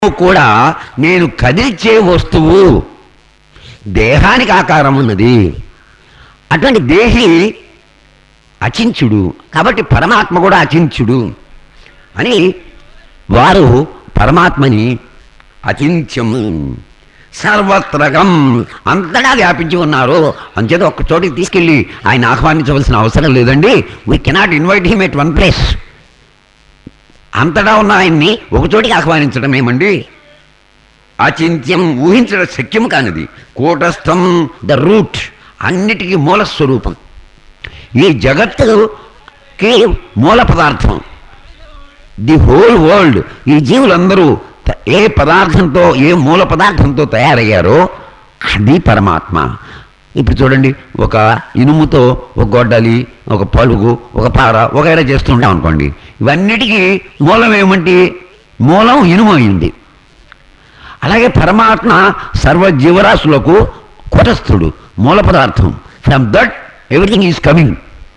కూడా నేను కదిల్చే వస్తువు దేహానికి ఆకారం ఉన్నది అటువంటి దేహి అచించుడు కాబట్టి పరమాత్మ కూడా అచించుడు అని వారు పరమాత్మని అచించము సర్వత్రగం అంతటా వ్యాపించి ఉన్నారు అంచేత ఒక్క చోటికి తీసుకెళ్ళి ఆయన ఆహ్వానించవలసిన అవసరం లేదండి we cannot invite him at one place అంతటా ఉన్న ఆయన్ని ఒకచోటికి ఆహ్వానించడం ఏమండి అచింత్యం ఊహించడం శక్యం కానిది కూటస్థం ద రూట్ అన్నిటికీ మూల స్వరూపం ఈ జగత్తుకి మూల పదార్థం ది హోల్ వరల్డ్ ఈ జీవులందరూ త- ఏ పదార్థంతో ఏ మూల పదార్థంతో తయారయ్యారో అది పరమాత్మ ఇప్పుడు చూడండి ఒక ఇనుముతో ఒక గొడ్డలి ఒక పలుగు ఒక పార వగైరా చేస్తుంటాం అనుకోండి ఇవన్నిటికీ మూలం ఏమంటే మూలం ఇనుము అయింది అలాగే పరమాత్మ సర్వ జీవరాశులకు కుటస్థుడు మూల పదార్థం from that everything is coming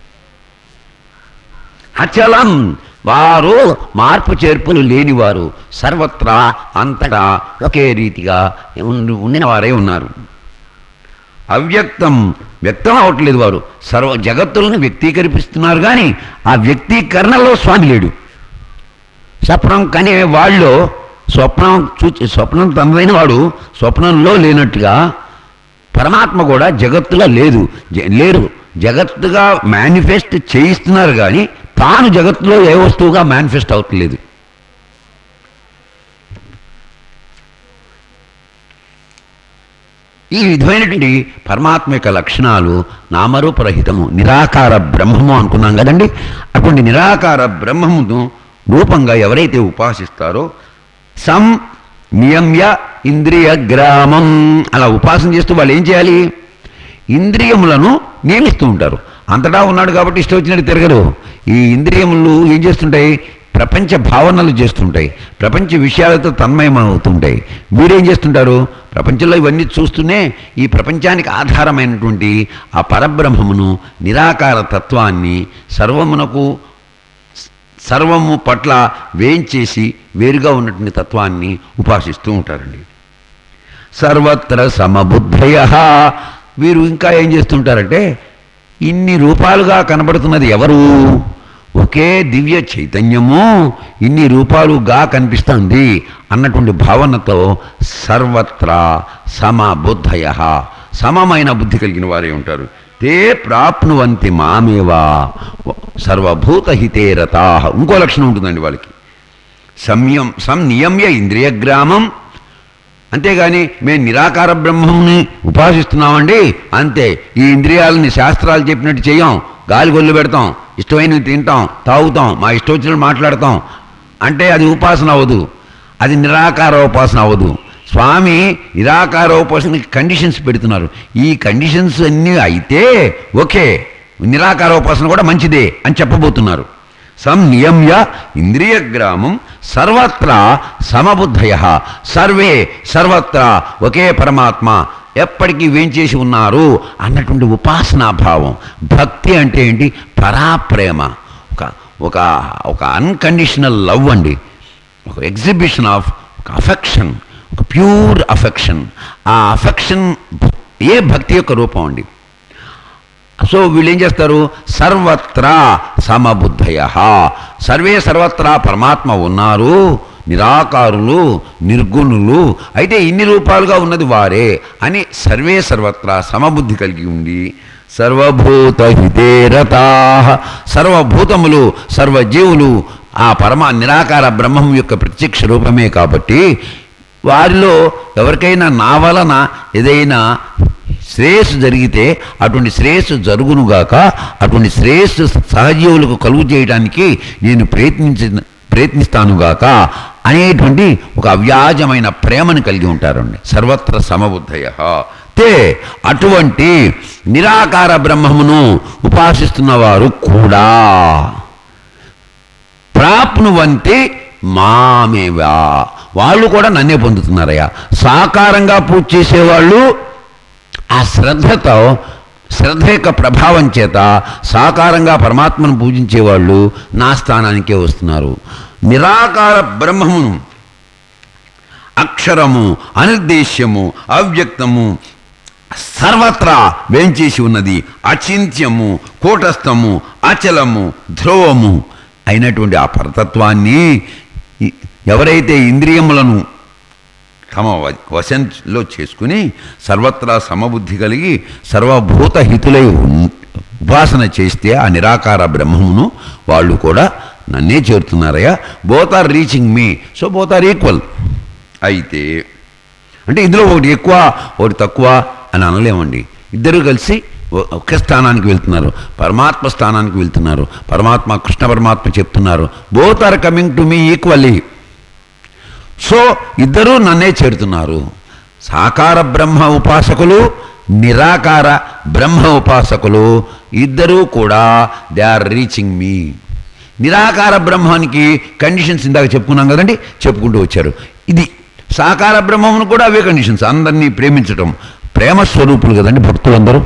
అచలం వారు మార్పు చేర్పులు లేనివారు సర్వత్రా అంతటా ఒకే రీతిగా ఉండి- ఉండిన వారే ఉన్నారు అవ్యక్తం వ్యక్తం అవట్లేదు వారు సర్వ జగత్తులను వ్యక్తీకరిపిస్తున్నారు కానీ ఆ వ్యక్తీకరణలో స్వామి లేడు స్వప్నం కనే వాళ్ళు స్వప్నం చూచి స్వప్నం తనదైన వాడు స్వప్నంలో లేనట్టుగా పరమాత్మ కూడా జగత్తులో లేదు జ- లేరు జగత్తుగా మేనిఫెస్ట్ చేయిస్తున్నారు కానీ తాను జగత్తులో ఏ వస్తువుగా మేనిఫెస్ట్ అవుతలేదు ఈ విధమైనటువంటి పరమాత్మ యొక్క లక్షణాలు నామరూపరహితము నిరాకార బ్రహ్మము అనుకున్నాం కదండి అటువంటి నిరాకార బ్రహ్మమును రూపంగా ఎవరైతే ఉపాసిస్తారో సం నియమ్య ఇంద్రియ గ్రామం అలా ఉపాసన చేస్తూ వాళ్ళు ఏం చేయాలి ఇంద్రియములను నియమిస్తూ ఉంటారు అంతటా ఉన్నాడు కాబట్టి ఇష్టం వచ్చినట్టు తిరగరు ఈ ఇంద్రియములు ఏం చేస్తుంటాయి ప్రపంచ భావనలు చేస్తుంటాయి ప్రపంచ విషయాలతో తన్మయమవుతుంటాయి మీరేం చేస్తుంటారు ప్రపంచంలో ఇవన్నీ చూస్తూనే ఈ ప్రపంచానికి ఆధారమైనటువంటి ఆ పరబ్రహ్మమును నిరాకార తత్వాన్ని సర్వమునకు సర్వము పట్ల వేయించేసి వేరుగా ఉన్నటువంటి తత్వాన్ని ఉపాసిస్తూ ఉంటారండి సర్వత్ర సమబుద్ధయ వీరు ఇంకా ఏం చేస్తుంటారంటే ఇన్ని రూపాలుగా కనబడుతున్నది ఎవరు ఒకే దివ్య చైతన్యము ఇన్ని రూపాలుగా కనిపిస్తుంది అన్నటువంటి భావనతో సర్వత్రా సమబుద్ధయ సమమైన బుద్ధి కలిగిన వారే ఉంటారు తే ప్రాప్నువంతి మామేవా సర్వభూతహితే రతా ఇంకో లక్షణం ఉంటుందండి వాళ్ళకి సంయం సంనియమ్య ఇంద్రియగ్రామం అంతేగాని మేము నిరాకార బ్రహ్మంని ఉపాసిస్తున్నామండి అంతే ఈ ఇంద్రియాలని శాస్త్రాలు చెప్పినట్టు చేయం గాలి గొల్లు పెడతాం ఇష్టమైనవి తింటాం తాగుతాం మా ఇష్టం వచ్చినట్టు మాట్లాడతాం అంటే అది ఉపాసన అవ్వదు అది నిరాకార ఉపాసన అవ్వదు స్వామి నిరాకార ఉపాసనకి కండిషన్స్ పెడుతున్నారు ఈ కండిషన్స్ అన్నీ అయితే ఓకే నిరాకార ఉపాసన కూడా మంచిదే అని చెప్పబోతున్నారు సంనియమ్య ఇంద్రియగ్రామం సర్వత్రా సమబుద్ధయ సర్వే సర్వత్రా ఒకే పరమాత్మ ఎప్పటికీ వేంచేసి ఉన్నారు అన్నటువంటి ఉపాసనా భావం భక్తి అంటే ఏంటి పరాప్రేమ ఒక ఒక ఒక అన్కండిషనల్ లవ్ అండి ఒక ఎగ్జిబిషన్ ఆఫ్ ఒక అఫెక్షన్ ఒక ప్యూర్ అఫెక్షన్ ఆ అఫెక్షన్ ఏ భక్తి యొక్క రూపం అండి సో వీళ్ళు ఏం చేస్తారు సర్వత్రా సమబుద్ధయ సర్వే సర్వత్రా పరమాత్మ ఉన్నారు నిరాకారులు నిర్గుణులు అయితే ఇన్ని రూపాలుగా ఉన్నది వారే అని సర్వే సర్వత్రా సమబుద్ధి కలిగి ఉండి సర్వభూత హితేరతా సర్వభూతములు సర్వజీవులు ఆ పరమ నిరాకార బ్రహ్మం యొక్క ప్రత్యక్ష రూపమే కాబట్టి వారిలో ఎవరికైనా నా వలన ఏదైనా శ్రేయస్సు జరిగితే అటువంటి శ్రేయస్సు జరుగునుగాక అటువంటి శ్రేయస్సు సహజీవులకు కలుగు చేయడానికి నేను ప్రయత్నించి ప్రయత్నిస్తానుగాక అనేటువంటి ఒక అవ్యాజమైన ప్రేమను కలిగి ఉంటారండి సర్వత్ర సమబుద్ధయ తే అటువంటి నిరాకార బ్రహ్మమును ఉపాసిస్తున్న వారు కూడా ప్రాప్నువంతి మామేవా వాళ్ళు కూడా నన్నే పొందుతున్నారయ్యా సాకారంగా పూజ చేసేవాళ్ళు ఆ శ్రద్ధతో శ్రద్ధ యొక్క ప్రభావం చేత సాకారంగా పరమాత్మను పూజించే వాళ్ళు నా స్థానానికే వస్తున్నారు నిరాకార బ్రహ్మమును అక్షరము అనిర్దేశ్యము అవ్యక్తము సర్వత్రా వేంచేసి ఉన్నది అచింత్యము కూటస్థము అచలము ధ్రువము అయినటువంటి ఆ పరతత్వాన్ని ఈ- ఎవరైతే ఇంద్రియములను తమ వ- వశంలో చేసుకుని సర్వత్రా సమబుద్ధి కలిగి సర్వభూత హితులై ఉన్- ఉపాసన చేస్తే ఆ నిరాకార బ్రహ్మమును వాళ్ళు కూడా నన్నే చేరుతున్నారయ్యా both are reaching me so both are equal అయితే అంటే ఇందులో ఒకటి ఎక్కువ ఒకటి తక్కువ అని అనలేమండి ఇద్దరు కలిసి ఒ- ఒకే స్థానానికి వెళ్తున్నారు పరమాత్మ స్థానానికి వెళ్తున్నారు పరమాత్మ కృష్ణ పరమాత్మ చెప్తున్నారు both are coming to me equally so ఇద్దరూ నన్నే చేరుతున్నారు సాకార బ్రహ్మ ఉపాసకులు నిరాకార బ్రహ్మ ఉపాసకులు ఇద్దరూ కూడా దే ఆర్ రీచింగ్ మీ నిరాకార బ్రహ్మానికి కండిషన్స్ ఇందాక చెప్పుకున్నాం కదండి చెప్పుకుంటూ వచ్చారు ఇది సాకార బ్రహ్మమును కూడా అవే కండిషన్స్ అందరినీ ప్రేమించటం ప్రేమ స్వరూపులు కదండి భక్తులందరూ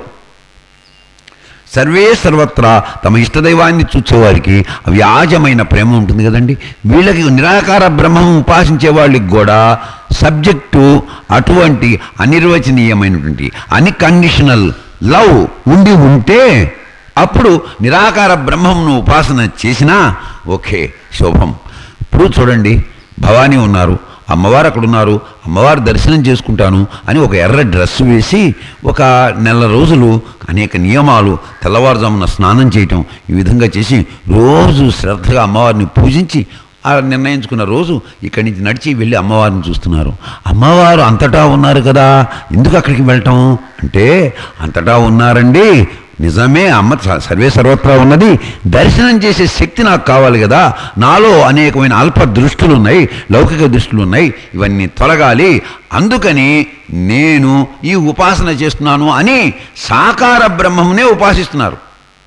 సర్వే సర్వత్రా తమ ఇష్టదైవాన్ని చూసేవారికి వ్యాజమైన ప్రేమ ఉంటుంది కదండి వీళ్ళకి నిరాకార బ్రహ్మం ఉపాసించే వాళ్ళకి కూడా సబ్జెక్టు అటువంటి అనిర్వచనీయమైనటువంటి అన్కండిషనల్ లవ్ ఉండి ఉంటే అప్పుడు నిరాకార బ్రహ్మంను ఉపాసన చేసినా ఓకే శుభం ఇప్పుడు చూడండి భవానీ ఉన్నారు అమ్మవారు అక్కడ ఉన్నారు అమ్మవారు దర్శనం చేసుకుంటాను అని ఒక ఎర్ర డ్రెస్ వేసి ఒక నెల రోజులు అనేక నియమాలు తెల్లవారుజామున స్నానం చేయటం ఈ విధంగా చేసి రోజు శ్రద్ధగా అమ్మవారిని పూజించి ఆ నిర్ణయించుకున్న రోజు ఇక్కడి నుంచి నడిచి వెళ్ళి అమ్మవారిని చూస్తున్నారు అమ్మవారు అంతటా ఉన్నారు కదా ఎందుకు అక్కడికి వెళ్ళటం అంటే అంతటా ఉన్నారండి నిజమే అమ్మ స- సర్వే సర్వత్రా ఉన్నది దర్శనం చేసే శక్తి నాకు కావాలి కదా నాలో అనేకమైన అల్ప దృష్టులు ఉన్నాయి లౌకిక దృష్టులు ఉన్నాయి ఇవన్నీ తొలగాలి అందుకని నేను ఈ ఉపాసన చేస్తున్నాను అని సాకార బ్రహ్మమునే ఉపాసిస్తున్నారు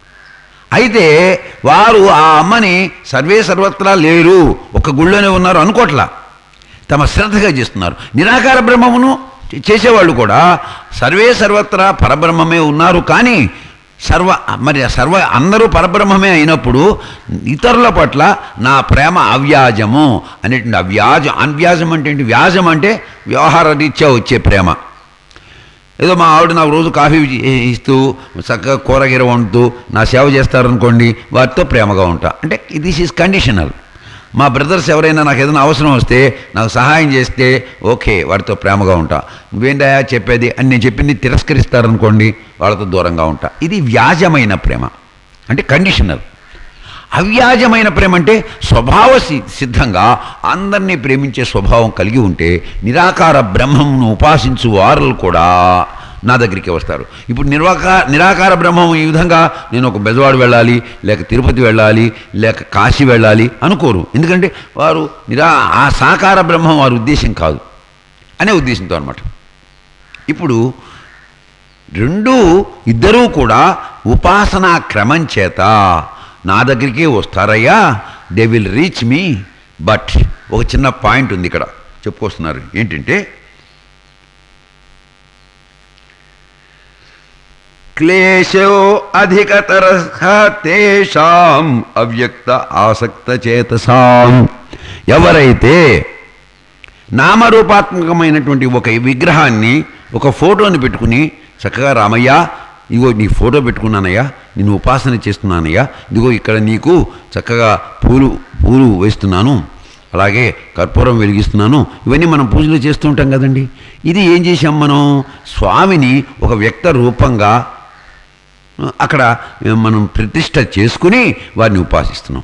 అయితే వారు ఆ అమ్మని సర్వే సర్వత్రా లేరు ఒక గుళ్ళోనే ఉన్నారు అనుకోట్లా తమ శ్రద్ధగా చేస్తున్నారు నిరాకార బ్రహ్మమును చే- చేసేవాళ్ళు కూడా సర్వే సర్వత్రా పరబ్రహ్మమే ఉన్నారు కానీ సర్వ మరి సర్వ అందరూ పరబ్రహ్మమే అయినప్పుడు ఇతరుల పట్ల నా ప్రేమ అవ్యాజము అనేటువంటి అవ్యాజం అవ్యాజం అంటే ఏంటి వ్యాజం అంటే వ్యవహార రీత్యా వచ్చే ప్రేమ ఏదో మా ఆవిడ నాకు రోజు కాఫీ ఇస్తూ చక్కగా కూరగీర వండుతూ నా సేవ చేస్తారనుకోండి వారితో ప్రేమగా ఉంటా అంటే దిస్ ఈజ్ కండిషనల్ మా బ్రదర్స్ ఎవరైనా నాకు ఏదైనా అవసరం వస్తే నాకు సహాయం చేస్తే ఓకే వారితో ప్రేమగా ఉంటా నువ్వేంటయా చెప్పేది అని నేను చెప్పింది తిరస్కరిస్తారనుకోండి వాళ్ళతో దూరంగా ఉంటా ఇది వ్యాజమైన ప్రేమ అంటే కండిషనల్ అవ్యాజమైన ప్రేమ అంటే స్వభావ సి- సిద్ధంగా అందరినీ ప్రేమించే స్వభావం కలిగి ఉంటే నిరాకార బ్రహ్మమును ఉపాసించు వారులు కూడా నా దగ్గరికి వస్తారు ఇప్పుడు నిర్వాకా నిరాకార బ్రహ్మం ఈ విధంగా నేను ఒక బెజవాడ వెళ్ళాలి లేక తిరుపతి వెళ్ళాలి లేక కాశీ వెళ్ళాలి అనుకోరు ఎందుకంటే వారు నిరా ఆ సాకార బ్రహ్మం వారి ఉద్దేశం కాదు అనే ఉద్దేశంతో అనమాట ఇప్పుడు రెండూ ఇద్దరూ కూడా ఉపాసనా క్రమం చేత నా దగ్గరికే వస్తారయ్యా they will reach me but ఒక చిన్న పాయింట్ ఉంది ఇక్కడ చెప్పుకొస్తున్నారు ఏంటంటే క్లేశో అధికతర తేషాం అవ్యక్త ఆసక్త చేతసాం ఎవరైతే నామరూపాత్మకమైనటువంటి ఒక విగ్రహాన్ని ఒక ఫోటోని పెట్టుకుని చక్కగా రామయ్య ఇదిగో నీ ఫోటో పెట్టుకున్నానయ్యా నేను ఉపాసన చేస్తున్నానయ్యా ఇదిగో ఇక్కడ నీకు చక్కగా పూలు పూలు వేస్తున్నాను అలాగే కర్పూరం వెలిగిస్తున్నాను ఇవన్నీ మనం పూజలు చేస్తూ ఉంటాం కదండి ఇది ఏం చేసాం మనం స్వామిని ఒక వ్యక్త రూపంగా అక్కడ మనం ప్రతిష్ట చేసుకుని వారిని ఉపాసిస్తున్నాం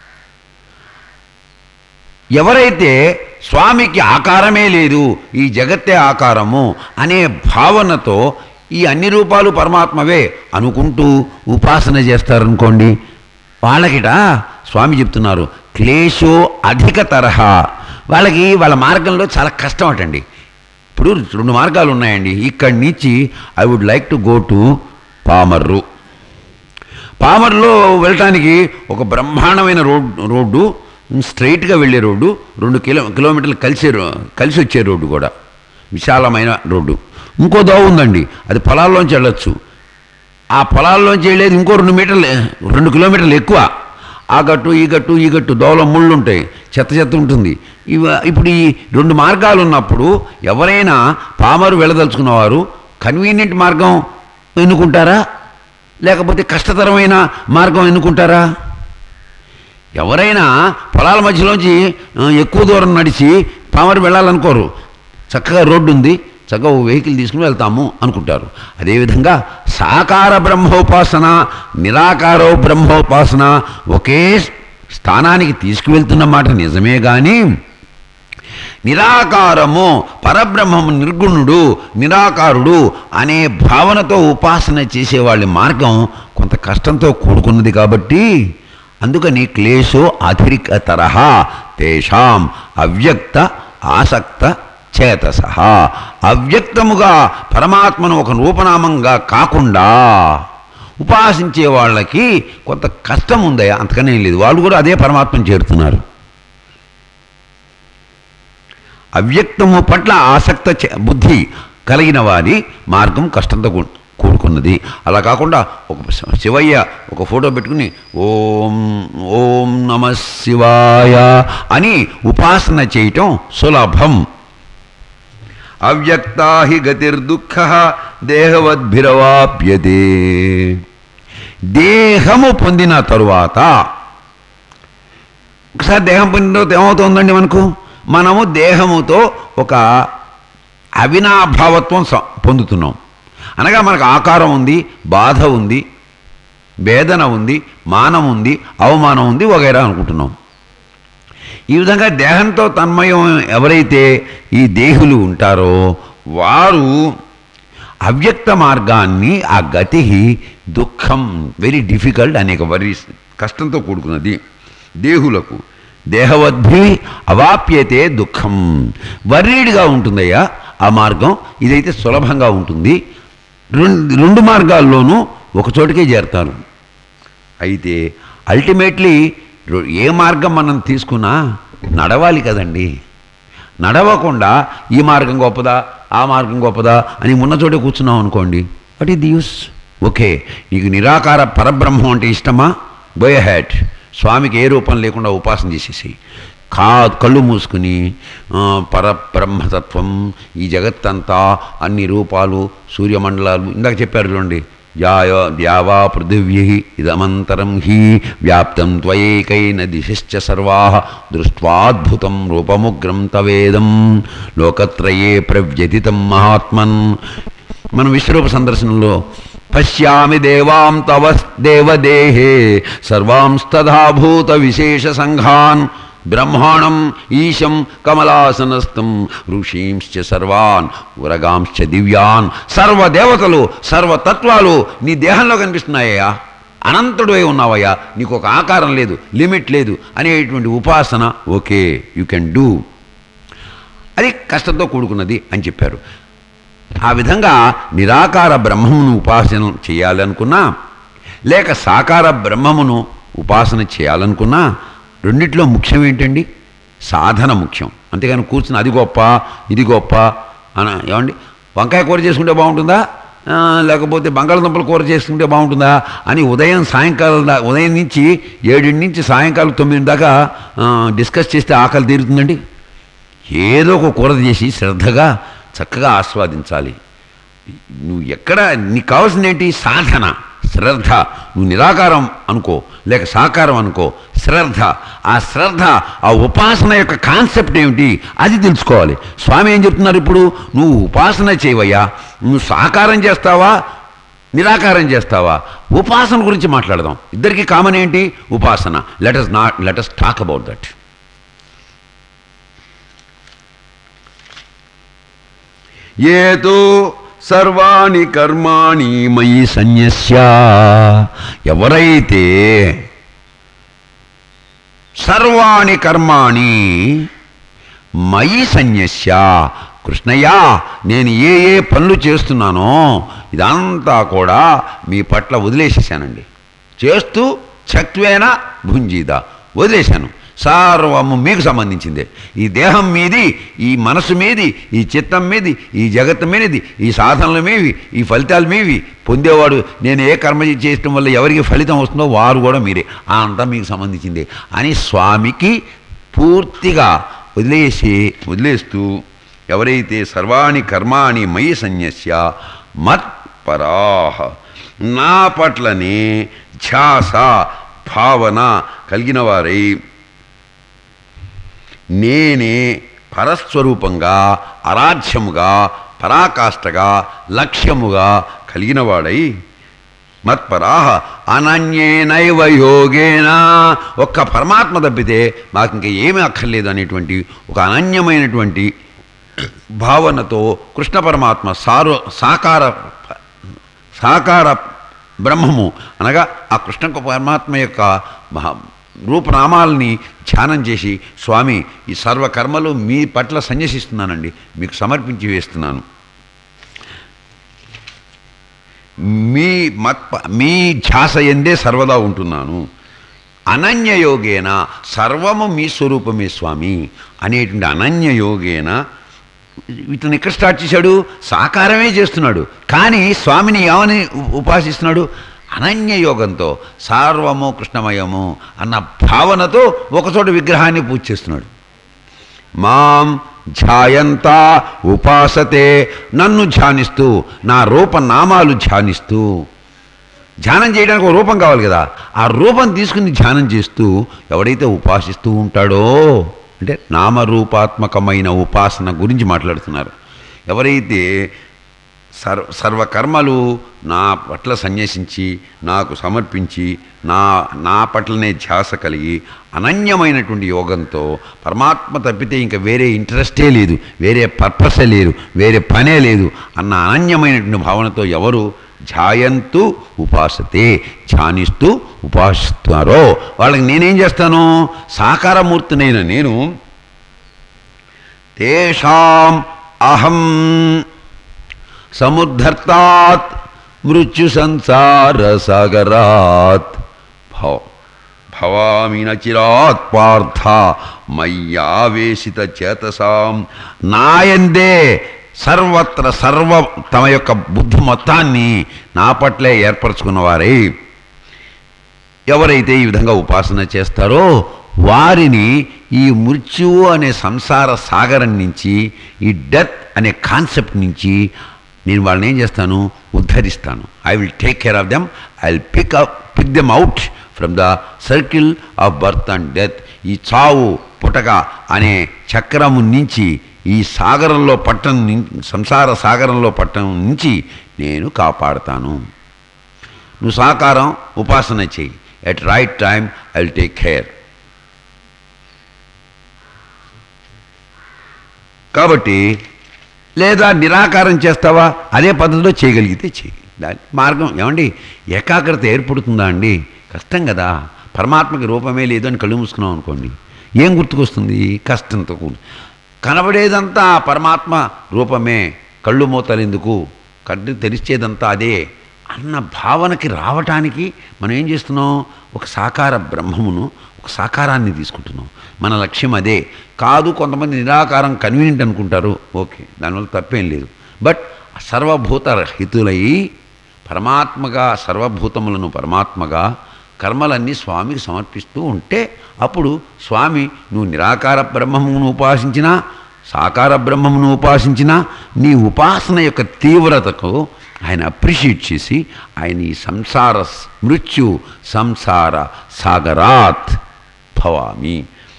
ఎవరైతే స్వామికి ఆకారమే లేదు ఈ జగత్తే ఆకారము అనే భావనతో ఈ అన్ని రూపాలు పరమాత్మవే అనుకుంటూ ఉపాసన చేస్తారనుకోండి వాళ్ళకిట స్వామి చెప్తున్నారు క్లేశో అధిక తరహా వాళ్ళకి వాళ్ళ మార్గంలో చాలా కష్టం అటండి ఇప్పుడు రెండు మార్గాలు ఉన్నాయండి ఇక్కడి నుంచి I would like to go to Pamarru పామర్లో వెళ్ళటానికి ఒక బ్రహ్మాండమైన రోడ్డు రోడ్డు స్ట్రైట్గా వెళ్ళే రోడ్డు రెండు కిలో కిలోమీటర్లు కలిసే రో- కలిసి వచ్చే రోడ్డు కూడా విశాలమైన రోడ్డు ఇంకో దోవ ఉందండి అది పొలాల్లోంచి వెళ్ళొచ్చు ఆ పొలాల్లోంచి వెళ్ళేది ఇంకో రెండు మీటర్లు రెండు కిలోమీటర్లు ఎక్కువ ఆ గట్టు ఈ గట్టు ఈ గట్టు దోవలో ముళ్ళు ఉంటాయి చెత్త చెత్త ఉంటుంది ఇవ ఇప్పుడు ఈ రెండు మార్గాలు ఉన్నప్పుడు ఎవరైనా పామరు వెళ్ళదలుచుకున్నవారు కన్వీనియంట్ మార్గం ఎన్నుకుంటారా లేకపోతే కష్టతరమైన మార్గం ఎన్నుకుంటారా ఎవరైనా పొలాల మధ్యలోంచి ఆ, ఎక్కువ దూరం నడిచి పామరు వెళ్ళాలనుకోరు చక్కగా రోడ్డు ఉంది చక్కగా ఓ వెహికల్ తీసుకుని వెళ్తాము అనుకుంటారు అదేవిధంగా సాకార బ్రహ్మోపాసన నిరాకారో బ్రహ్మోపాసన ఒకే స్థానానికి తీసుకువెళ్తున్న మాట నిజమే కానీ నిరాకారము పరబ్రహ్మము నిర్గుణుడు నిరాకారుడు అనే భావనతో ఉపాసన చేసేవాళ్ళ మార్గం కొంత కష్టంతో కూడుకున్నది కాబట్టి అందుకని క్లేశో అధిరికతర తేషాం అవ్యక్త ఆసక్త చేతస అవ్యక్తముగా పరమాత్మను ఒక రూపనామంగా కాకుండా ఉపాసించే వాళ్ళకి కొంత కష్టం ఉందయ్యా అంతకనే లేదు వాళ్ళు కూడా అదే పరమాత్మను చేరుతున్నారు అవ్యక్తము పట్ల ఆసక్త చే- బుద్ధి కలిగిన వారి మార్గం కష్టంతో కూ- కూడుకున్నది అలా కాకుండా ఒక శ- శివయ్య ఒక ఫోటో పెట్టుకుని ఓం ఓం నమ శివాయ అని ఉపాసన చేయటం సులభం అవ్యక్తా హి గతిర్దుఃఖ దేహవద్భిరవాప్యతే దేహము పొందిన తరువాత ఒకసారి దేహం పొందిన తర్వాత ఏమవుతుందండి మనకు మనము దేహముతో ఒక అవినాభావత్వం స- పొందుతున్నాం అనగా మనకు ఆకారం ఉంది బాధ ఉంది వేదన ఉంది మానం ఉంది అవమానం ఉంది వగైరా అనుకుంటున్నాం ఈ విధంగా దేహంతో తన్మయం ఎవరైతే ఈ దేహులు ఉంటారో వారు అవ్యక్త మార్గాన్ని ఆ గతి దుఃఖం వెరీ డిఫికల్ట్ అనేక వరి కష్టంతో కూడుకున్నది దేహులకు దేహవద్భి అవాప్యతే దుఃఖం వర్రీడిగా ఉంటుందయ్యా ఆ మార్గం ఇదైతే సులభంగా ఉంటుంది రెండు రెండు మార్గాల్లోనూ ఒక చోటికే చేరతారు అయితే అల్టిమేట్లీ రొ- ఏ మార్గం మనం తీసుకున్నా నడవాలి కదండి నడవకుండా ఈ మార్గం గొప్పదా ఆ మార్గం గొప్పదా అని ఉన్న చోటే కూర్చున్నాం అనుకోండి వాట్ ఈ యూస్ ఓకే నీకు నిరాకార పరబ్రహ్మం అంటే ఇష్టమా గోయ హ్యాట్ స్వామికి ఏ రూపం లేకుండా ఉపాసన చేసేసి కా కళ్ళు మూసుకుని ఆ, పరబ్రహ్మతత్వం ఈ జగత్తంతా అన్ని రూపాలు సూర్యమండలాలు ఇందాక చెప్పారు చూడండి యాయ ద్యావా పృథివ్యై ఇదమంతరం హి వ్యాప్తం త్వయేకైన దిశశ్చ సర్వా దృష్ట్వాద్భుతం రూపముగ్రం తవేదం లోకత్రయే ప్రవ్యతితం మహాత్మన్ మనం విశ్వరూప సందర్శనంలో పశ్యామి దేవాం తవ దేవదేహే సర్వాంస్తధాభూత విశేష సంఘాన్ బ్రహ్మాణం ఈశం కమలాసనస్థం ఋషీంశ్చ సర్వాన్ ఉరగాంశ్చ దివ్యాన్ సర్వదేవతలు సర్వతత్వాలు నీ దేహంలో కనిపిస్తున్నాయ్యా అనంతుడు అయి ఉన్నావయ్యా నీకు ఒక ఆకారం లేదు లిమిట్ లేదు అనేటువంటి ఉపాసన ఓకే యూ కెన్ డూ అది కష్టంతో కూడుకున్నది అని చెప్పారు ఆ విధంగా నిరాకార బ్రహ్మమును ఉపాసన చేయాలనుకున్నా లేక సాకార బ్రహ్మమును ఉపాసన చేయాలనుకున్నా రెండిట్లో ముఖ్యం ఏంటండి సాధన ముఖ్యం అంతేగాని కూర్చుని అది గొప్ప ఇది గొప్ప అన ఏమండి వంకాయ కూర చేసుకుంటే బాగుంటుందా ఆ, లేకపోతే బంగాళదుంపల కూర చేసుకుంటే బాగుంటుందా అని ఉదయం సాయంకాలం దా ఉదయం నుంచి ఏడింటి నుంచి సాయంకాలం తొమ్మిది దాకా ఆ, డిస్కస్ చేస్తే ఆకలి తీరుతుందండి ఏదో ఒక కూర చేసి శ్రద్ధగా చక్కగా ఆస్వాదించాలి నువ్వు ఎక్కడ నీకు కావాల్సింది ఏంటి సాధన శ్రద్ధ నువ్వు నిరాకారం అనుకో లేక సాకారం అనుకో శ్రద్ధ ఆ శ్రద్ధ ఆ ఉపాసన యొక్క కాన్సెప్ట్ ఏమిటి అది తెలుసుకోవాలి స్వామి ఏం చెప్తున్నారు ఇప్పుడు నువ్వు ఉపాసన చేయవయ్యా నువ్వు సాకారం చేస్తావా నిరాకారం చేస్తావా ఉపాసన గురించి మాట్లాడదాం ఇద్దరికి కామన్ ఏంటి ఉపాసన let us not let us talk about that ఏతో సర్వాణి కర్మాణి మయి సన్యస్య ఎవరైతే సర్వాణి కర్మాణి మయి సన్యస్య కృష్ణయ్య నేను ఏ ఏ పనులు చేస్తున్నానో ఇదంతా కూడా మీ పట్ల వదిలేసేసానండి చేస్తూ చక్వేన భుంజీద వదిలేశాను సర్వము మీకు సంబంధించిందే ఈ దేహం మీది ఈ మనసు మీది ఈ చిత్తం మీది ఈ జగత్తు మీది ఈ సాధనల మీవి ఈ ఫలితాలు మీవి పొందేవాడు నేను ఏ కర్మ చేయటం వల్ల ఎవరికి ఫలితం వస్తుందో వారు కూడా మీరే ఆ అంతా మీకు సంబంధించిందే అని స్వామికి పూర్తిగా వదిలేసి వదిలేస్తూ ఎవరైతే సర్వాణి కర్మాణి మయి సన్యస్య మత్పరాహ నా పట్లనే ధ్యాస భావన కలిగిన వారై నేనే పరస్వరూపంగా అరాధ్యముగా పరాకాష్ఠగా లక్ష్యముగా కలిగినవాడై మత్పరాహ అనన్యేనైవ యోగేన ఒక్క పరమాత్మ తప్పితే మాకు ఇంకా ఏమీ అక్కర్లేదు అనేటువంటి ఒక అనన్యమైనటువంటి భావనతో కృష్ణ పరమాత్మ సారు సాకార సాకార బ్రహ్మము అనగా ఆ కృష్ణ పరమాత్మ యొక్క మహా రూపనామాలని ధ్యానం చేసి స్వామి ఈ సర్వకర్మలు మీ పట్ల సన్యసిస్తున్నానండి మీకు సమర్పించి వేస్తున్నాను మీ మత్ మీ ధ్యాస ఎందే సర్వదా ఉంటున్నాను అనన్యయోగేన సర్వము మీ స్వరూపమే స్వామి అనేటువంటి అనన్యయోగేన ఇతను ఎక్కడ స్టార్ట్ చేశాడు సాకారమే చేస్తున్నాడు కానీ స్వామిని ఏమని ఉ- ఉపాసిస్తున్నాడు అనన్య యోగంతో సర్వము కృష్ణమయము అన్న భావనతో ఒకచోట విగ్రహాన్ని పూజ చేస్తున్నాడు మాం ధ్యాయంత ఉపాసతే నన్ను ధ్యానిస్తూ నా రూపనామాలు ధ్యానిస్తూ ధ్యానం చేయడానికి ఒక రూపం కావాలి కదా ఆ రూపం తీసుకుని ధ్యానం చేస్తూ ఎవడైతే ఉపాసిస్తూ ఉంటాడో అంటే నామరూపాత్మకమైన ఉపాసన గురించి మాట్లాడుతున్నారు ఎవరైతే సర్వ సర్వకర్మలు నా పట్ల సన్యసించి నాకు సమర్పించి నా నా పట్లనే ధ్యాస కలిగి అనన్యమైనటువంటి యోగంతో పరమాత్మ తప్పితే ఇంకా వేరే ఇంట్రెస్టే లేదు వేరే పర్పసే లేదు వేరే పనే లేదు అన్న అనన్యమైనటువంటి భావనతో ఎవరు ధ్యాయంతూ ఉపాసతే ధ్యానిస్తూ ఉపాసిస్తున్నారో వాళ్ళకి నేనేం చేస్తాను సాకారమూర్తినైన నేను తేషాం అహం సముద్ధర్తాత్ మృత్యు సంసార సాగరాత్ భవ భవామి నచిరాత్ పార్థ మయ్యావేశిత చేతసాం నాయందే సర్వత్ర సర్వ తమ యొక్క బుద్ధి మొత్తాన్ని నా పట్లే ఏర్పరచుకున్నవారే ఎవరైతే ఈ విధంగా ఉపాసన చేస్తారో వారిని ఈ మృత్యువు అనే సంసార సాగరం నుంచి ఈ డెత్ అనే కాన్సెప్ట్ నుంచి నేను వాళ్ళని ఏం చేస్తాను ఉద్ధరిస్తాను I will take care of them I will pick up pick them out from the circle of birth and death ఈ చావు పుటక అనే చక్రము నుంచి ఈ సాగరంలో పట్టం నిం- సంసార సాగరంలో పట్టం నుంచి నేను కాపాడతాను నువ్వు సాకారం ఉపాసన చెయ్యి at right time I will take care కాబట్టి లేదా నిరాకారం చేస్తావా అదే పద్ధతిలో చేయగలిగితే చెయ్యి దాని మార్గం ఏమండి ఏకాగ్రత ఏర్పడుతుందా అండి కష్టం కదా పరమాత్మకి రూపమే లేదు అని కళ్ళు మూసుకున్నాం అనుకోండి ఏం గుర్తుకొస్తుంది కష్టంతో కూడి కనబడేదంతా ఆ పరమాత్మ రూపమే కళ్ళు మూతలెందుకు కళ్ళు తెరిచేదంతా అదే అన్న భావనకి రావటానికి మనం ఏం చేస్తున్నాం ఒక సాకార బ్రహ్మమును ఒక సాకారాన్ని తీసుకుంటున్నాం మన లక్ష్యం అదే కాదు కొంతమంది నిరాకారం కన్వీనియంట్ అనుకుంటారు ఓకే దానివల్ల తప్పేం లేదు బట్ సర్వభూత హితులై పరమాత్మగా సర్వభూతములను పరమాత్మగా కర్మలన్నీ స్వామికి సమర్పిస్తూ ఉంటే అప్పుడు స్వామి నువ్వు నిరాకార బ్రహ్మమును ఉపాసించినా సాకార బ్రహ్మమును ఉపాసించినా నీ ఉపాసన యొక్క తీవ్రతకు ఆయన అప్రిషియేట్ చేసి ఆయన ఈ సంసార స్- మృత్యు సంసార సాగరాత్ భవామి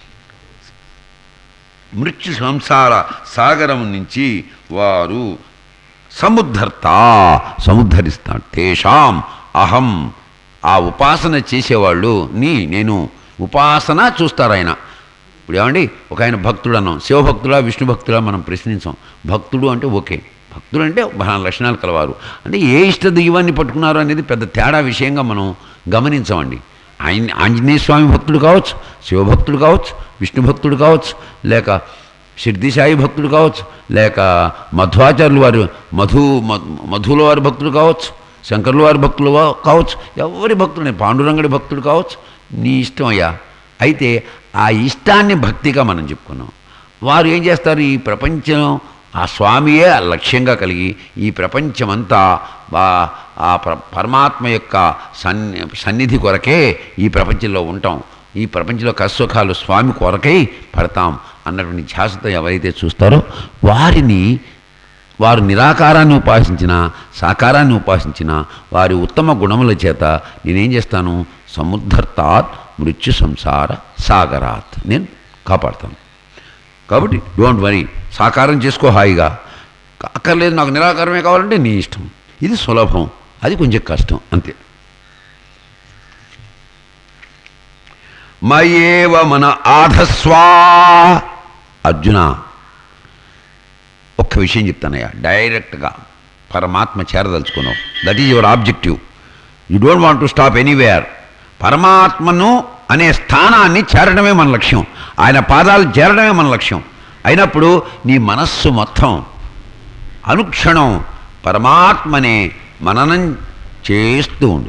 మృత్యు సంసార సాగరం నుంచి వారు సముద్ధర్త సముద్ధరిస్తాడు తేషాం అహం ఆ ఉపాసన చేసేవాళ్ళు నీ నేను ఉపాసన చూస్తారు ఆయన ఇప్పుడు ఏమండి ఒక ఆయన భక్తుడు అన్నాం శివభక్తుడా విష్ణు భక్తుడా మనం ప్రశ్నించాం భక్తుడు అంటే ఓకే భక్తుడు అంటే బహుళ లక్షణాలు కలవారు అంటే ఏ ఇష్ట దైవాన్ని పట్టుకున్నారు అనేది పెద్ద తేడా విషయంగా మనం గమనించమండి ఆయన ఆంజనేయ స్వామి భక్తుడు కావచ్చు శివభక్తుడు కావచ్చు విష్ణు భక్తుడు కావచ్చు లేక షిర్ది సాయి భక్తుడు కావచ్చు లేక మధ్వాచార్యులు వారు మధు మ- మధుల వారి భక్తుడు కావచ్చు శంకర్ల వారి భక్తులు కా- కావచ్చు ఎవరి భక్తుడు నేను పాండురంగడి భక్తుడు కావచ్చు నీ ఇష్టం అయ్యా అయితే ఆ ఇష్టాన్ని భక్తిగా మనం చెప్పుకున్నాం వారు ఏం చేస్తారు ఈ ప్రపంచం ఆ స్వామియే ఆ లక్ష్యంగా కలిగి ఈ ప్రపంచమంతా బా- ఆ ప్ర పరమాత్మ యొక్క సన్ని సన్నిధి కొరకే ఈ ప్రపంచంలో ఉంటాం ఈ ప్రపంచంలో కష్టసుఖాలు స్వామి కొరకై పడతాం అన్నటువంటి ధ్యాసతో ఎవరైతే చూస్తారో వారిని వారు నిరాకారాన్ని ఉపాసించిన సాకారాన్ని ఉపాసించిన వారి ఉత్తమ గుణముల చేత నేనేం చేస్తాను సముద్ధర్తాత్ మృత్యు సంసార సాగరాత్ నేను కాపాడుతాను కాబట్టి డోంట్ వరీ సాకారం చేసుకో హాయిగా అక్కర్లేదు నాకు నిరాకారమే కావాలంటే నీ ఇష్టం ఇది సులభం అది కొంచెం కష్టం అంతే మయేవ మన ఆధస్వా అర్జున ఒక్క విషయం చెప్తానయ్యా డైరెక్ట్గా పరమాత్మ చేరదలుచుకున్నావు that is your objective you don't want to stop anywhere పరమాత్మను అనే స్థానాన్ని చేరడమే మన లక్ష్యం ఆయన పాదాలు చేరడమే మన లక్ష్యం అయినప్పుడు నీ మనస్సు మొత్తం అనుక్షణం పరమాత్మనే మననం చేస్తూ ఉండు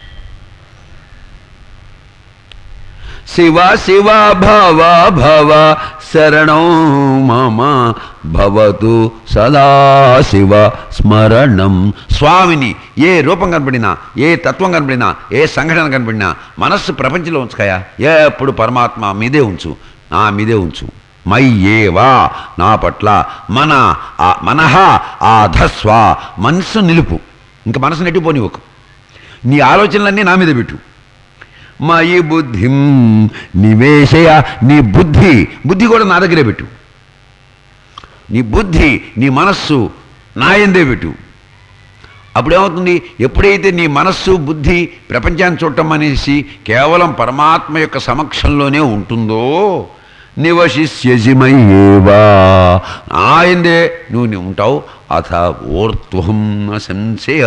శివ శివ భవ భవ శరణం మమ భవతు సదా శివ స్మరణం స్వామిని ఏ రూపం కనపడినా ఏ తత్వం కనపడినా ఏ సంఘటన కనపడినా మనస్సు ప్రపంచంలో ఉంచుకాయా ఎప్పుడు పరమాత్మ మీదే ఉంచు నా మీదే ఉంచు మై ఏవా నా పట్ల మన ఆ మనహ ఆధస్వ మనస్సు నిలుపు ఇంకా మనసు నెట్టిపోనివ్వకు నీ ఆలోచనలన్నీ నా మీద పెట్టు మయి బుద్ధిం నివేశయ నీ బుద్ధి బుద్ధి కూడా నా దగ్గరే పెట్టు నీ బుద్ధి నీ మనస్సు నా ఎందే పెట్టు అప్పుడేమవుతుంది ఎప్పుడైతే నీ మనస్సు బుద్ధి ప్రపంచాన్ని చూడటం అనేసి కేవలం పరమాత్మ యొక్క సమక్షంలోనే ఉంటుందో నివశిష్యజిమయేవా ఆయందే నువ్వు నీ ఉంటావు అథ ఊర్ధ్వం న సంశయ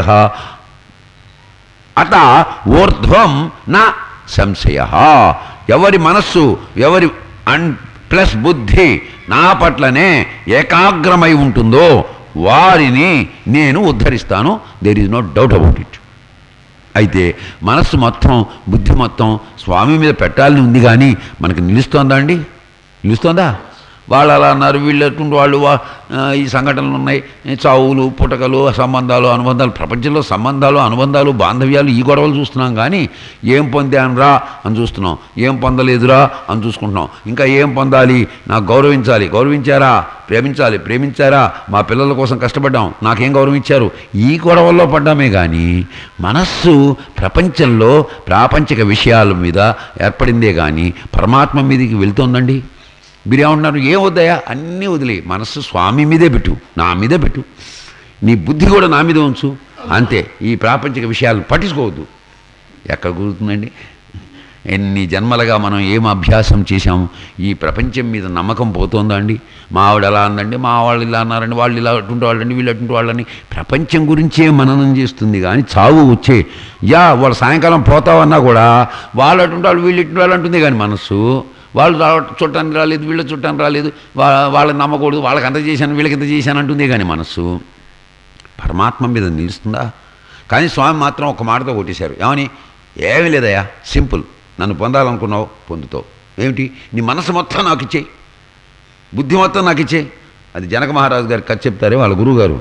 అత ఊర్ధ్వం నా సంశయ ఎవరి మనస్సు ఎవరి అన్ ప్లస్ బుద్ధి నా పట్లనే ఏకాగ్రమై ఉంటుందో వారిని నేను ఉద్ధరిస్తాను there is no doubt about it అయితే మనస్సు మొత్తం బుద్ధి మొత్తం స్వామి మీద పెట్టాలని ఉంది కానీ మనకి నిలుస్తోందా అండి నిలుస్తోందా వాళ్ళు అలా అన్నారు వీళ్ళు ఎటువంటి వాళ్ళు వా- ఆ, ఈ సంఘటనలు ఉన్నాయి ఈ చావులు పుటకలు సంబంధాలు అనుబంధాలు ప్రపంచంలో సంబంధాలు అనుబంధాలు బాంధవ్యాలు ఈ గొడవలు చూస్తున్నాం కానీ ఏం పొందానురా అని చూస్తున్నాం ఏం పొందలేదురా అని చూసుకుంటున్నాం ఇంకా ఏం పొందాలి నాకు గౌరవించాలి గౌరవించారా ప్రేమించాలి ప్రేమించారా మా పిల్లల కోసం కష్టపడ్డాం నాకేం గౌరవం ఇచ్చారు ఈ గొడవల్లో పడ్డామే కానీ మనస్సు ప్రపంచంలో ప్రాపంచిక విషయాల మీద ఏర్పడిందే కానీ పరమాత్మ మీదకి వెళ్తోందండి మీరేమంటున్నారు ఏం వద్దయా అన్నీ వదిలే మనస్సు స్వామి మీదే పెట్టు నా మీదే పెట్టు నీ బుద్ధి కూడా నా మీద ఉంచు అంతే ఈ ప్రాపంచిక విషయాలు పట్టించుకోవద్దు ఎక్కడ కుదురుతుందండి ఎన్ని జన్మలుగా మనం ఏం అభ్యాసం చేశాము ఈ ప్రపంచం మీద నమ్మకం పోతుందా అండి మా ఆవిడ అలా అందండి మా వాళ్ళు ఇలా అన్నారండి వాళ్ళు ఇలా అటువంటి వాళ్ళండి వీళ్ళు అటువంటి వాళ్ళని ప్రపంచం గురించే మననం చేస్తుంది కానీ చావు వచ్చే యా వాళ్ళు సాయంకాలం పోతావన్నా కూడా వాళ్ళు అటువంటి వాళ్ళు వీళ్ళు ఇటువంటి వాళ్ళు అంటుంది కానీ మనస్సు వాళ్ళు రా చుట్టానికి రాలేదు వీళ్ళు చుట్టానికి రాలేదు వా వాళ్ళని నమ్మకూడదు వాళ్ళకి అంత చేశాను వీళ్ళకి ఇంత చేశాను అంటుంది కానీ మనస్సు పరమాత్మ మీద నిలుస్తుందా కానీ స్వామి మాత్రం ఒక మాటతో కొట్టేశారు ఏమని ఏమీ లేదయ్యా సింపుల్ నన్ను పొందాలనుకున్నావు పొందుతావు ఏమిటి నీ మనసు మొత్తం నాకు ఇచ్చేయి బుద్ధి మొత్తం నాకు ఇచ్చేయి అది జనక మహారాజు గారికి కథ చెప్తారే వాళ్ళ గురువు గారు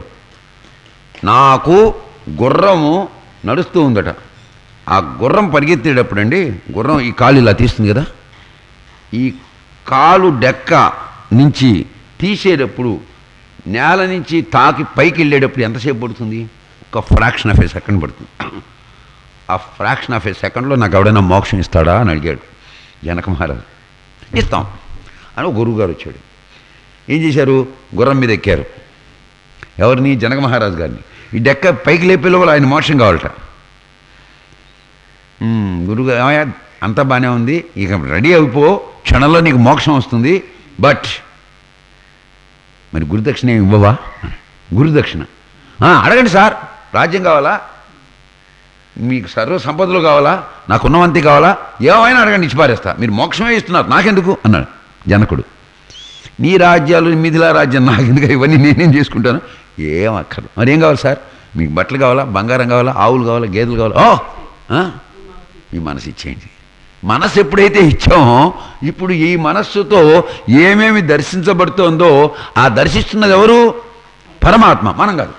నాకు గుర్రము నడుస్తూ ఉందట ఆ గుర్రం పరిగెత్తేటప్పుడు అండి గుర్రం ఈ కాలు ఇలా తీస్తుంది కదా ఈ కాలు డెక్క నుంచి తీసేటప్పుడు నేల నుంచి తాకి పైకి వెళ్ళేటప్పుడు ఎంతసేపు పడుతుంది ఒక ఫ్రాక్షన్ ఆఫ్ ఏ సెకండ్ పడుతుంది ఆ ఫ్రాక్షన్ ఆఫ్ ఏ సెకండ్లో నాకు ఎవడైనా మోక్షం ఇస్తాడా అని అడిగాడు జనక మహారాజు ఇస్తాం అని ఒక గురువు గారు వచ్చాడు ఏం చేశారు గుర్రం మీద ఎక్కారు ఎవరిని జనక మహారాజు గారిని ఈ డెక్క పైకి లేపే లోపల ఆయన మోక్షం కావాలట "ఉమ్, గురుగారు ఏమయ్యా అంతా బాగానే ఉంది ఇక రెడీ అయిపో క్షణంలో నీకు మోక్షం వస్తుంది బట్ మరి గురుదక్షిణ ఏమి ఇవ్వవా గురుదక్షిణ "ఆ, అడగండి సార్ రాజ్యం కావాలా మీకు సర్వ సంపదలు కావాలా నాకున్నవంతి కావాలా ఏమైనా అడగండి ఇచ్చి పారేస్తా మీరు మోక్షమే ఇస్తున్నారు నాకెందుకు అన్నాడు జనకుడు నీ రాజ్యాలు మిథిలా రాజ్యం నాకు ఎందుకు ఇవన్నీ నేనేం చేసుకుంటాను ఏం అక్కర్లేదు మరి ఏం కావాలి సార్ మీకు బట్టలు కావాలా బంగారం కావాలా ఆవులు కావాలా గేదెలు కావాలా ఓ ఆ? మీ మనసు ఇచ్చేయండి మనసు ఎప్పుడైతే ఇచ్చామో ఇప్పుడు ఈ మనస్సుతో ఏమేమి దర్శించబడుతోందో ఆ దర్శిస్తున్నది ఎవరు పరమాత్మ మనం కాదు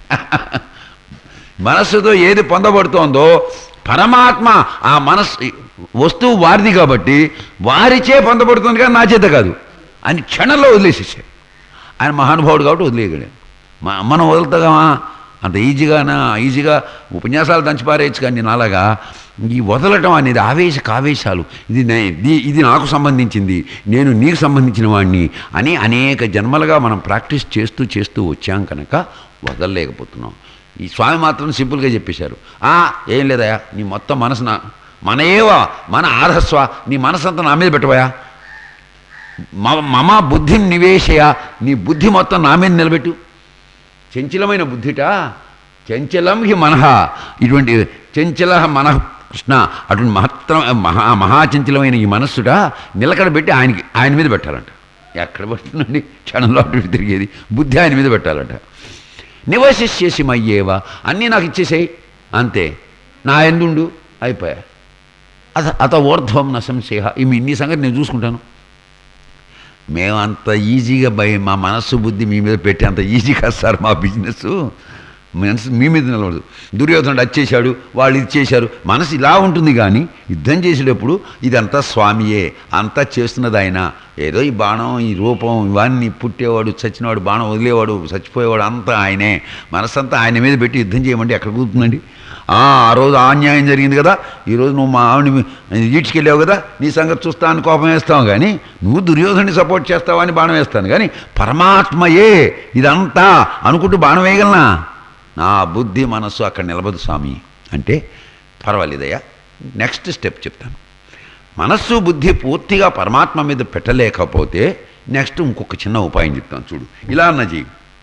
మనస్సుతో ఏది పొందబడుతోందో పరమాత్మ ఆ మనస్సు వస్తువు వారిది కాబట్టి వారిచే పొందబడుతుంది కానీ నా చేత కాదు అని క్షణంలో వదిలేసేసాడు ఆయన మహానుభావుడు కాబట్టి వదిలేయగలిగాడు మ- మనం వదులుతామా అంత ఈజీగానా ఈజీగా ఉపన్యాసాలు దంచిపారేయచ్చు కానీ నాలాగా ఈ వదలటం అనేది ఆవేశ కావేశాలు ఇది నే- ఇది- ఇది నాకు సంబంధించింది నేను నీకు సంబంధించిన వాడిని అని అనేక జన్మలుగా మనం ప్రాక్టీస్ చేస్తూ చేస్తూ వచ్చాం కనుక వదలలేకపోతున్నాం ఈ స్వామి మాత్రం సింపుల్గా చెప్పేశారు "ఆ, ఏం లేదయా నీ మొత్తం మనసు నా మన ఏవా మన ఆధస్వ నీ మనసంతా నా మీద పెట్టబోయా మ- మమ బుద్ధిని నివేశయ నీ బుద్ధి మొత్తం నా మీద నిలబెట్టు చంచలమైన బుద్ధిట చంచలం హి మనః ఇటువంటి చంచల మనః కృష్ణ అటువంటి మహత్తర మహా మహాచంచలమైన ఈ మనస్సుట నిలకడ పెట్టి ఆయనకి ఆయన మీద పెట్టాలంట ఎక్కడ పడుతుందండి క్షణంలో అటు ఇటు తిరిగేది బుద్ధి ఆయన మీద పెట్టాలంట నివసిష్యేసి మయ్యేవా అన్నీ నాకు ఇచ్చేసేయి అంతే నా ఎందుండు అయిపోయా అత అత ఊర్ధ్వం న సంశయ ఈ మీ ఇన్ని సంగతి నేను చూసుకుంటాను మేము అంత ఈజీగా భయ మా మనస్సు బుద్ధి మీ మీద పెట్టి అంత ఈజీ కాదు సార్ మా బిజినెస్ మనసు మీ మీద నిలబడదు దుర్యోధనుడు అది చేశాడు వాళ్ళు ఇది చేశారు మనసు ఇలా ఉంటుంది కానీ యుద్ధం చేసేటప్పుడు ఇదంతా స్వామియే అంతా చేస్తున్నది ఆయన ఏదో ఈ బాణం ఈ రూపం ఇవన్నీ పుట్టేవాడు చచ్చినవాడు బాణం వదిలేవాడు చచ్చిపోయేవాడు అంతా ఆయనే మనసంతా ఆయన మీద పెట్టి యుద్ధం చేయమంటే ఎక్కడ కుదురుతుందండి ఆ ఆ రోజు ఆ అన్యాయం జరిగింది కదా ఈరోజు నువ్వు మా ఆవిడని ఈడ్చుకెళ్ళావు కదా నీ సంగతి చూస్తా అని కోపం వేస్తావు కానీ నువ్వు దుర్యోధని సపోర్ట్ చేస్తావా అని బాణం వేస్తాను కానీ పరమాత్మయే ఇదంతా అనుకుంటూ బాణం వేయగలనా నా బుద్ధి మనస్సు అక్కడ నిలబదు స్వామి అంటే పర్వాలేదయ్యా నెక్స్ట్ స్టెప్ చెప్తాను మనస్సు బుద్ధి పూర్తిగా పరమాత్మ మీద పెట్టలేకపోతే నెక్స్ట్ ఇంకొక చిన్న ఉపాయం చెప్తాను చూడు ఇలా అన్న చెయ్యి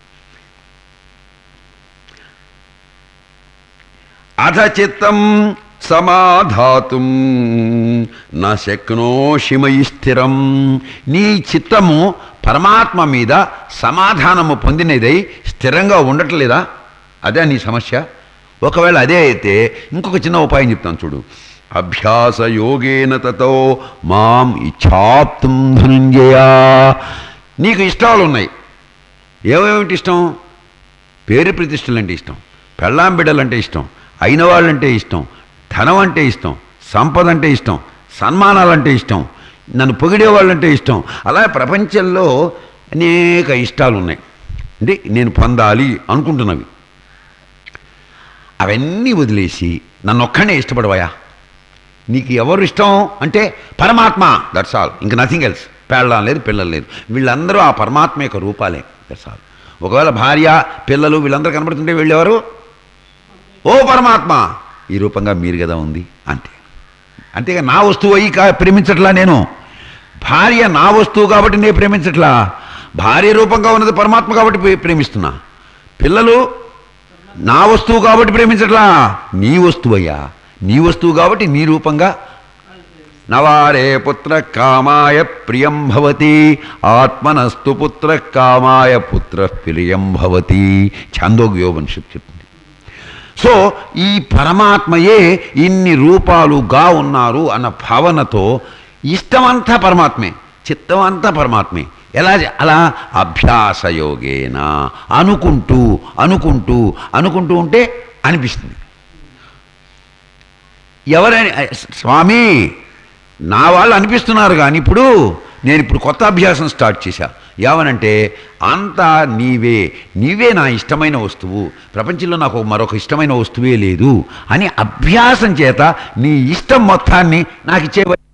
అథ చిత్తం సమాధాతుం నా శక్నోషి మయి స్థిరం నీ చిత్తము పరమాత్మ మీద సమాధానము పొందినదై స్థిరంగా ఉండట్లేదా అదే నీ సమస్య ఒకవేళ అదే అయితే ఇంకొక చిన్న ఉపాయం చెప్తాను చూడు అభ్యాస యోగేన తతో మాం ఇచ్చాప్తం ధనుంజయ నీకు ఇష్టాలు ఉన్నాయి ఏమేమిటి ఇష్టం పేరు ప్రతిష్టలు అంటే ఇష్టం పెళ్ళాం బిడ్డలంటే ఇష్టం అయిన వాళ్ళంటే ఇష్టం ధనం అంటే ఇష్టం సంపద అంటే ఇష్టం సన్మానాలంటే ఇష్టం నన్ను పొగిడే వాళ్ళంటే ఇష్టం అలా ప్రపంచంలో అనేక ఇష్టాలు ఉన్నాయి అంటే నేను పొందాలి అనుకుంటున్నవి అవన్నీ వదిలేసి నన్ను ఒక్కనే ఇష్టపడవయా నీకు ఎవరు ఇష్టం అంటే పరమాత్మ దట్స్ ఆల్ ఇంక నథింగ్ ఎల్స్ పెళ్ళం లేదు పిల్లలు లేదు వీళ్ళందరూ ఆ పరమాత్మ యొక్క రూపాలే దట్స్ ఆల్ ఒకవేళ భార్య పిల్లలు వీళ్ళందరూ కనబడుతుంటే వీళ్ళెవరు ఓ పరమాత్మ ఈ రూపంగా మీరు కదా ఉంది అంతే అంతేగా నా వస్తువు అయ్యి కా ప్రేమించట్లా నేను భార్య నా వస్తువు కాబట్టి నేను ప్రేమించట్లా భార్య రూపంగా ఉన్నది పరమాత్మ కాబట్టి ప్రే- ప్రేమిస్తున్నా పిల్లలు నా వస్తువు కాబట్టి ప్రేమించట్లా నీ వస్తువు అయ్యా నీ వస్తువు కాబట్టి నీ రూపంగా నవారే పుత్ర కామాయ ప్రియం భవతి ఆత్మనస్తు పుత్ర కామాయ పుత్ర ప్రియం భవతి ఛాందోగ్యోపనిషత్ చెప్తుంది సో ఈ పరమాత్మయే ఇన్ని రూపాలుగా ఉన్నారు అన్న భావనతో ఇష్టమంతా పరమాత్మే చిత్తం అంతా పరమాత్మే ఎలా చే- అలా అభ్యాసయోగేన అనుకుంటూ అనుకుంటూ అనుకుంటూ ఉంటే అనిపిస్తుంది ఎవరని స్వామి నా వాళ్ళు అనిపిస్తున్నారు కానీ ఇప్పుడు నేను ఇప్పుడు కొత్త అభ్యాసం స్టార్ట్ చేశా ఏమనంటే అంతా నీవే నీవే నా ఇష్టమైన వస్తువు ప్రపంచంలో నాకు మరొక ఇష్టమైన వస్తువే లేదు అని అభ్యాసం చేత నీ ఇష్టం మొత్తాన్ని నాకు ఇచ్చే